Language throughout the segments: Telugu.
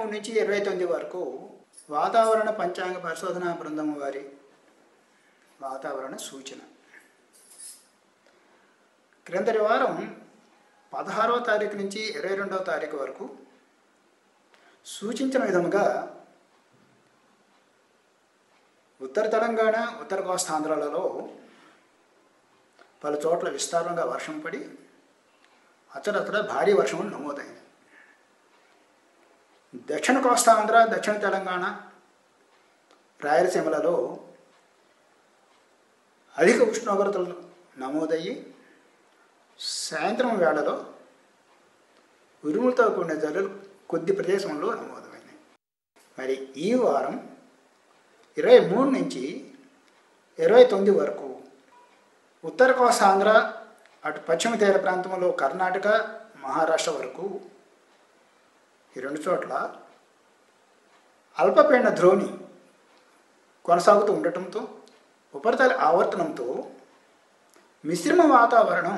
మూడు నుంచి ఇరవై తొమ్మిది వరకు వాతావరణ పంచాంగ పరిశోధనా బృందం వారి వాతావరణ సూచన క్రిందటి వారం పదహారవ తారీఖు నుంచి ఇరవై రెండవ తారీఖు వరకు సూచించిన విధముగా ఉత్తర తెలంగాణ ఉత్తర కోస్తాంధ్రాలలో పలు చోట్ల విస్తారంగా వర్షం పడి అచ్చడక్కడ భారీ వర్షములు నమోదైంది దక్షిణ కోస్తాంధ్ర దక్షిణ తెలంగాణ రాయలసీమలలో అధిక ఉష్ణోగ్రతలు నమోదయ్యి సాయంత్రం వేళలో ఉరుములతో కూడిన జల్లులు కొద్ది ప్రదేశంలో నమోదమైనాయి మరి ఈ వారం ఇరవై మూడు నుంచి ఇరవై తొమ్మిది వరకు ఉత్తర కోస్తాంధ్ర అటు పశ్చిమ తీర ప్రాంతంలో కర్ణాటక మహారాష్ట్ర వరకు ఈ రెండు చోట్ల అల్పపీడన ద్రోణి కొనసాగుతూ ఉండటంతో ఉపరితల ఆవర్తనంతో మిశ్రమ వాతావరణం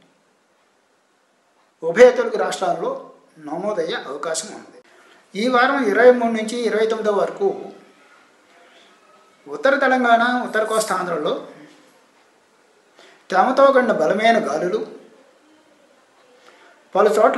ఉభయ తెలుగు రాష్ట్రాల్లో నమోదయ్యే అవకాశం ఉంది ఈ వారం ఇరవై మూడు నుంచి ఇరవై తొమ్మిదో వరకు ఉత్తర తెలంగాణ ఉత్తర కోస్తాంధ్రలో తేమతో కూడిన బలమైన గాలులు పలు చోట్ల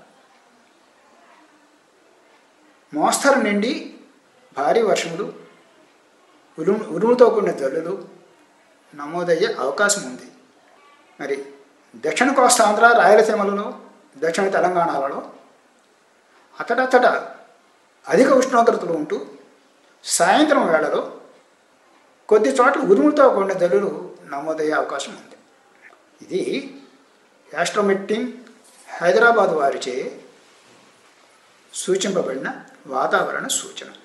మోస్తరు నుండి భారీ వర్షములు ఉరుము ఉరుముతో కూడిన జల్లులు నమోదయ్యే అవకాశం ఉంది మరి దక్షిణ కోస్తాంధ్ర రాయలసీమలలో దక్షిణ తెలంగాణలలో అతడతట అధిక ఉష్ణోగ్రతలు ఉంటూ సాయంత్రం వేళలో కొద్ది చోట్ల ఉరుములతో కూడిన జల్లులు నమోదయ్యే అవకాశం ఉంది ఇది యాస్ట్రోమెట్టింగ్ హైదరాబాద్ వారిచే సూచింపబడిన వాతావరణ సూచన